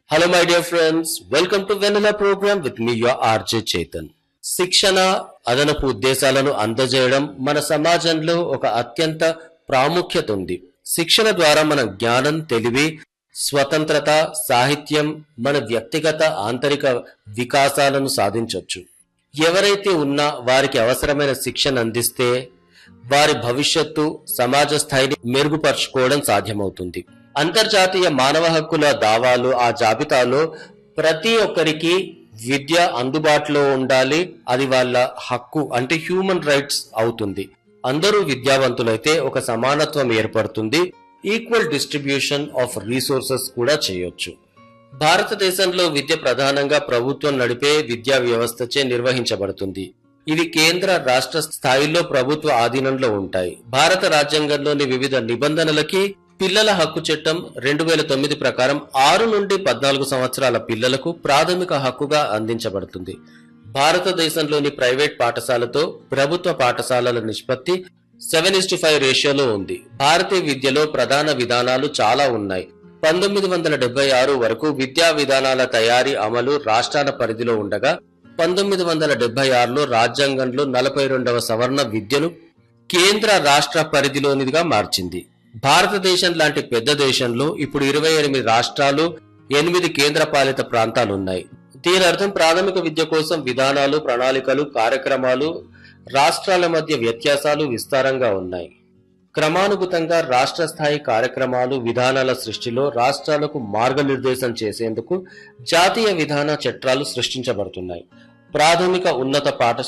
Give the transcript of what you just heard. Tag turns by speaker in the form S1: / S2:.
S1: Hello, my dear friends. Welcome to Vanilla program with me, your RJ Chetan. శిక్షణ అదనపు ఉద్దేశాలను అందజేయడం మన సమాజంలో ఒక అత్యంత ప్రాముఖ్యత ఉంది శిక్షణ ద్వారా మన జ్ఞానం తెలివి స్వతంత్రత సాహిత్యం మన వ్యక్తిగత ఆంతరిక వికాసాలను సాధించవచ్చు ఎవరైతే ఉన్నా వారికి అవసరమైన శిక్షణ అందిస్తే వారి భవిష్యత్తు సమాజ స్థాయిని మెరుగుపరుచుకోవడం సాధ్యమవుతుంది అంతర్జాతీయ మానవ హక్కుల దావాలు ఆ జాబితాలో ప్రతి ఒక్కరికి విద్య అందుబాటులో ఉండాలి అది వాళ్ళ హక్కు అంటే హ్యూమన్ రైట్స్ అవుతుంది అందరూ విద్యావంతులైతే ఒక సమానత్వం ఏర్పడుతుంది ఈక్వల్ డిస్ట్రిబ్యూషన్ ఆఫ్ రీసోర్సెస్ కూడా చేయొచ్చు భారతదేశంలో విద్య ప్రధానంగా ప్రభుత్వం నడిపే విద్యా వ్యవస్థచే నిర్వహించబడుతుంది ఇవి కేంద్ర రాష్ట్ర స్థాయిలో ప్రభుత్వ ఆధీనంలో ఉంటాయి భారత రాజ్యాంగంలోని వివిధ నిబంధనలకి పిల్లల హక్కు చట్టం రెండు వేల తొమ్మిది ప్రకారం ఆరు నుండి పద్నాలుగు సంవత్సరాల పిల్లలకు ప్రాథమిక హక్కుగా అందించబడుతుంది భారతదేశంలోని ప్రైవేట్ పాఠశాలతో ప్రభుత్వ పాఠశాలల నిష్పత్తి సెవెన్ ఇస్ ఫైవ్ రేషియోలో ఉంది భారతీయ విద్యలో ప్రధాన విధానాలు చాలా ఉన్నాయి పంతొమ్మిది వందల డెబ్బై ఆరు వరకు విద్యా విధానాల తయారీ అమలు రాష్ట్రాల పరిధిలో ఉండగా పంతొమ్మిది వందల డెబ్బై ఆరులో రాజ్యాంగంలో నలభై రెండవ సవర్ణ విద్యను కేంద్ర రాష్ట్ర పరిధిలోనిదిగా మార్చింది భారతదేశం లాంటి పెద్ద దేశంలో ఇప్పుడు ఇరవై ఎనిమిది రాష్ట్రాలు ఎనిమిది కేంద్ర పాలిత ప్రాంతాలు ఉన్నాయి దీని అర్థం ప్రాథమిక విద్య కోసం విధానాలు ప్రణాళికలు కార్యక్రమాలు రాష్ట్రాల మధ్య వ్యత్యాసాలు విస్తారంగా ఉన్నాయి క్రమానుగతంగా రాష్ట్ర స్థాయి కార్యక్రమాలు విధానాల సృష్టిలో రాష్ట్రాలకు మార్గనిర్దేశం చేసేందుకు జాతీయ విధాన చట్టాలు సృష్టించబడుతున్నాయి ప్రాథమిక ఉన్నత పాఠశాల